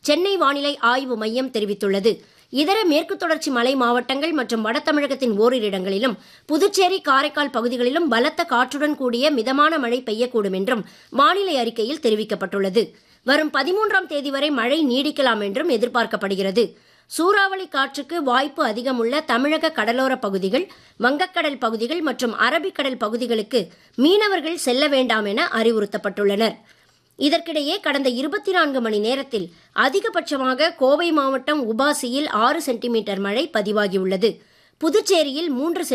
சென்னை வானிலை ஆய்வு மையம் தெரிவித்துள்ளது இதர மேற்கு தொடர்ச்சி மலை மாவட்டங்கள் மற்றும் வட தமிழகத்தின் ஓரிரு இடங்களிலும் புதுச்சேரி காரைக்கால் பகுதிகளிலும் பலத்த காற்றுடன் கூடிய மிதமான மழை பெய்யக்கூடும் என்றும் வானிலை அறிக்கையில் தெரிவிக்கப்பட்டுள்ளது வரும் பதிமூன்றாம் தேதி வரை மழை நீடிக்கலாம் என்றும் எதிர்பார்க்கப்படுகிறது சூறாவளி காற்றுக்கு வாய்ப்பு அதிகமுள்ள தமிழக கடலோர பகுதிகள் வங்கக்கடல் பகுதிகள் மற்றும் அரபிக்கடல் பகுதிகளுக்கு மீனவர்கள் செல்ல வேண்டாம் என அறிவுறுத்தப்பட்டுள்ளனர் இதற்கிடையே கடந்த இருபத்தி நான்கு மணி நேரத்தில் அதிகபட்சமாக கோவை மாவட்டம் உபாசியில் ஆறு சென்டிமீட்டர் மழை பதிவாகியுள்ளது புதுச்சேரியில் மூன்று